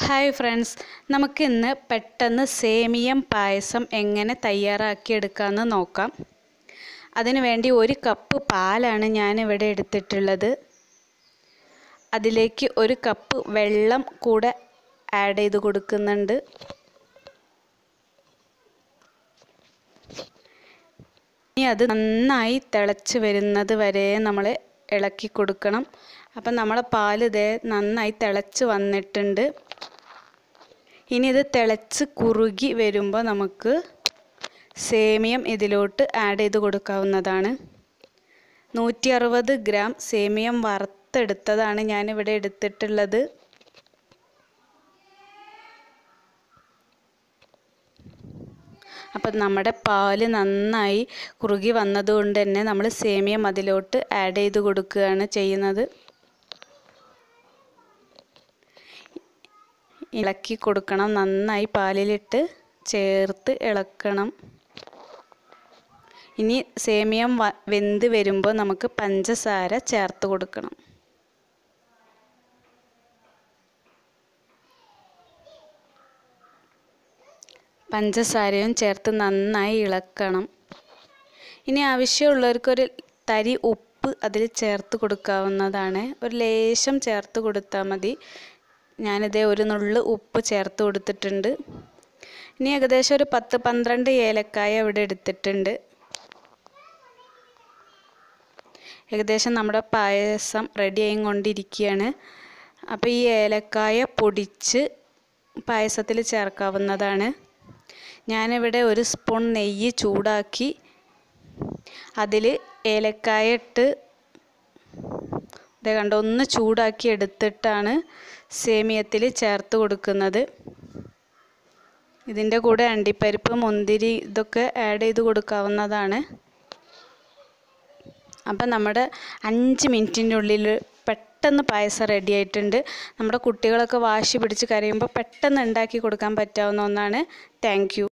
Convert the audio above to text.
hi friends നമുക്കിന്ന് പെട്ടെന്ന് സേമിയം പായസം എങ്ങനെ തയ്യാറാക്കിയെടുക്കാമെന്ന് നോക്കാം അതിനു വേണ്ടി ഒരു കപ്പ് പാലാണ് ഞാനിവിടെ എടുത്തിട്ടുള്ളത് അതിലേക്ക് ഒരു കപ്പ് വെള്ളം കൂടെ ആഡ് ചെയ്ത് കൊടുക്കുന്നുണ്ട് ഇനി അത് നന്നായി തിളച്ച് വരുന്നത് വരെ നമ്മൾ ഇളക്കി കൊടുക്കണം അപ്പം നമ്മളെ പാൽ ഇതേ നന്നായി തിളച്ച് വന്നിട്ടുണ്ട് ഇനി ഇത് തിളച്ച് കുറുകി വരുമ്പോൾ നമുക്ക് സേമിയം ഇതിലോട്ട് ആഡ് ചെയ്ത് കൊടുക്കാവുന്നതാണ് നൂറ്റി അറുപത് ഗ്രാം സേമിയം വറുത്തെടുത്തതാണ് ഞാനിവിടെ എടുത്തിട്ടുള്ളത് അപ്പം നമ്മുടെ പാല് നന്നായി കുറുകി വന്നതുകൊണ്ട് തന്നെ നമ്മൾ സേമിയം അതിലോട്ട് ആഡ് ചെയ്ത് കൊടുക്കുകയാണ് ചെയ്യുന്നത് ഇളക്കി കൊടുക്കണം നന്നായി പാലിലിട്ട് ചേർത്ത് ഇളക്കണം ഇനി സേമിയം വെന്ത് വരുമ്പോൾ നമുക്ക് പഞ്ചസാര ചേർത്ത് കൊടുക്കണം പഞ്ചസാരയും ചേർത്ത് നന്നായി ഇളക്കണം ഇനി ആവശ്യമുള്ളവർക്കൊരു തരി ഉപ്പ് അതിൽ ചേർത്ത് കൊടുക്കാവുന്നതാണ് ഒരു ലേശം ചേർത്ത് കൊടുത്താൽ മതി ഞാനിതേ ഒരു നുള്ളു ഉപ്പ് ചേർത്ത് കൊടുത്തിട്ടുണ്ട് ഇനി ഏകദേശം ഒരു പത്ത് പന്ത്രണ്ട് ഏലക്കായ ഇവിടെ എടുത്തിട്ടുണ്ട് ഏകദേശം നമ്മുടെ പായസം റെഡി ആയി കൊണ്ടിരിക്കുകയാണ് അപ്പോൾ ഈ ഏലക്കായ പൊടിച്ച് പായസത്തിൽ ചേർക്കാവുന്നതാണ് ഞാനിവിടെ ഒരു സ്പൂൺ നെയ്യ് ചൂടാക്കി അതിൽ ഏലക്കായ ഇട്ട് ഇതേ കണ്ടോ ഒന്ന് ചൂടാക്കി എടുത്തിട്ടാണ് സേമിയത്തിൽ ചേർത്ത് കൊടുക്കുന്നത് ഇതിൻ്റെ കൂടെ അണ്ടിപ്പരിപ്പ് മുന്തിരി ഇതൊക്കെ ആഡ് ചെയ്ത് കൊടുക്കാവുന്നതാണ് അപ്പം നമ്മുടെ അഞ്ച് മിനിറ്റിൻ്റെ ഉള്ളിൽ പെട്ടെന്ന് പായസം റെഡി ആയിട്ടുണ്ട് നമ്മുടെ കുട്ടികളൊക്കെ വാശി പിടിച്ച് കരയുമ്പോൾ പെട്ടെന്ന് ഉണ്ടാക്കി കൊടുക്കാൻ പറ്റാവുന്ന ഒന്നാണ് താങ്ക്